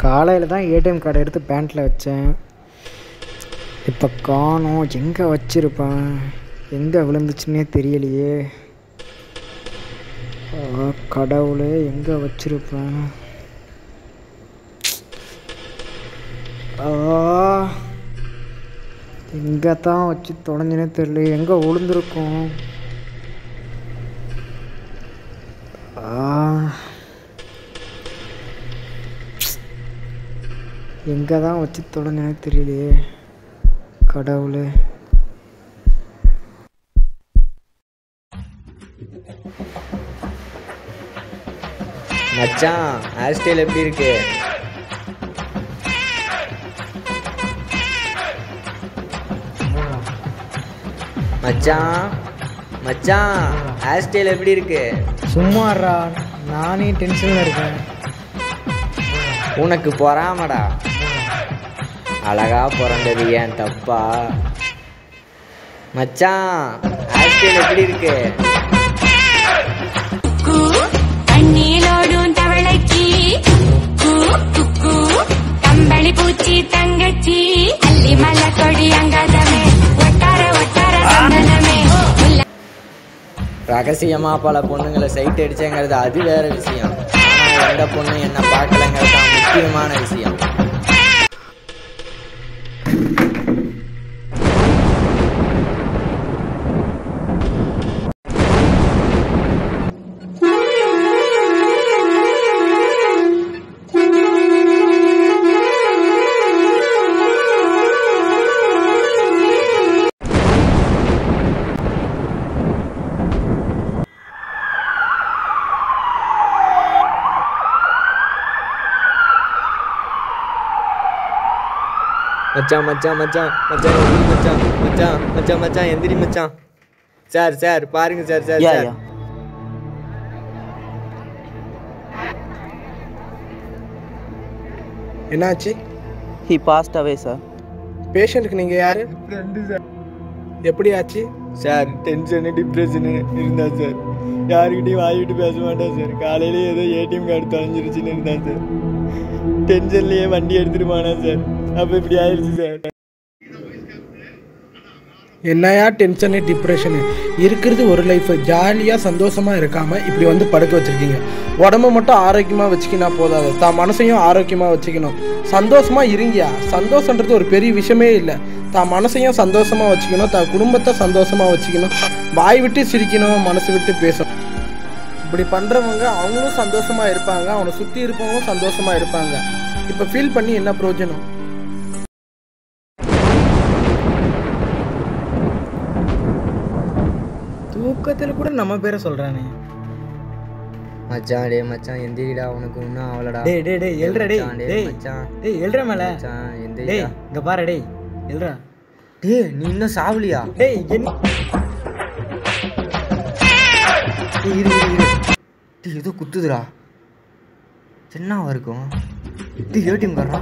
காலையில் தான் ஏடிஎம் கார்டை எடுத்து பேண்ட்டில் வச்சேன் இப்போ காணோம் எங்கே வச்சிருப்பேன் எங்கே விழுந்துச்சுன்னே தெரியலையே ஆ, கடவுளே எங்கே வச்சிருப்பேன் ஆ எங்கே தான் வச்சு தொலைஞ்சுனே தெரியல எங்கே விழுந்திருக்கும் ஆ எங்கே தான் வச்சு தொலைஞ்சனே தெரியலையே கடவுளே மச்சான் ஹேர் ஸ்டைல் எப்படி இருக்கு மச்சான் மச்சான் ஹேர் ஸ்டைல் எப்படி இருக்கு சும்மாறா நானே டென்ஷனில் இருக்கேன் உனக்கு பொறாமடா அழகா பிறந்தது ஏன் தப்பா மச்சான் ஹேர் ஸ்டைல் எப்படி இருக்கு கூ கண்ணியிலோடும் தவளைக்கு கூ குக்கு கம்பளி பூச்சி தங்கச்சி அள்ளி மலை கொடி அங்காதமே ஒட்டார ஒட்டார சந்தனமே முல்லை ரகசியமா பல பொண்ணுங்களை சைட் அடிச்சேங்கிறது அது வேற விஷயம் ஆனா எந்த பொண்ணு என்ன பார்க்கலங்கிறது தான் முக்கியமான விஷயம் மச்சான் மச்சான் மச்சான் மச்சான் எந்திரி மச்சான் மச்சான் மச்சான் மச்சான் எந்திரி மச்சான் சார் சார் பாருங்க sir sir Yeah, sir yeah. என்னாச்சு He passed away, sir. பேஷண்ட்டுக்கு நீங்கள் யார் எப்படி ஆச்சு சார் டென்ஷனு டிப்ரெஷனு இருந்தா சார் யாருக்கிட்டையும் வாங்கிட்டு பேச மாட்டேன் சார் காலையிலேயே ஏதோ ஏடிஎம் கார்டு தொலைஞ்சிருச்சுன்னு இருந்தா சார் டென்ஷன்லேயே வண்டி எடுத்துட்டு போனா சார் அப்போ இப்படி ஆயிடுச்சு சார் என்னையா டென்ஷனு டிப்ரெஷனு இருக்கிறது ஒரு லைஃப் ஜாலியாக சந்தோஷமாக இருக்காமல் இப்படி வந்து படுக்க வச்சுருக்கீங்க உடம்ப மட்டும் ஆரோக்கியமாக வச்சுக்கினா போதாது தான் மனசையும் ஆரோக்கியமாக வச்சுக்கணும் சந்தோஷமாக இருங்கயா சந்தோஷன்றது ஒரு பெரிய விஷயமே இல்லை தான் மனசையும் சந்தோஷமாக வச்சுக்கணும் தான் குடும்பத்தை சந்தோஷமாக வச்சுக்கணும் வாய் விட்டு சிரிக்கணும் மனசு விட்டு பேசணும் இப்படி பண்ணுறவங்க அவங்களும் சந்தோஷமாக இருப்பாங்க அவனை சுற்றி இருப்பவங்களும் சந்தோஷமாக இருப்பாங்க இப்போ ஃபீல் பண்ணி என்ன பிரயோஜனம் தூக்கத்தில் கூட நம்ம பேரை சொல்கிறானே மச்சான் டே மச்சான் எந்திரிடா உனக்கு இன்னும் அவளடா டேய் டேய் டேய் எழுறா டேய் மச்சான், டேய் மச்சான் டேய் எழுறா மேல மச்சான் டேய் எந்திரிடா இங்க பாரு டேய் எழுறா டேய் நீ இன்னும் சாவலியா டேய் என்ன டேய் இரு இரு இரு டேய் ஏதோ குத்துதுடா என்னவா இருக்கும் டேய் ஏடிஎம் காரா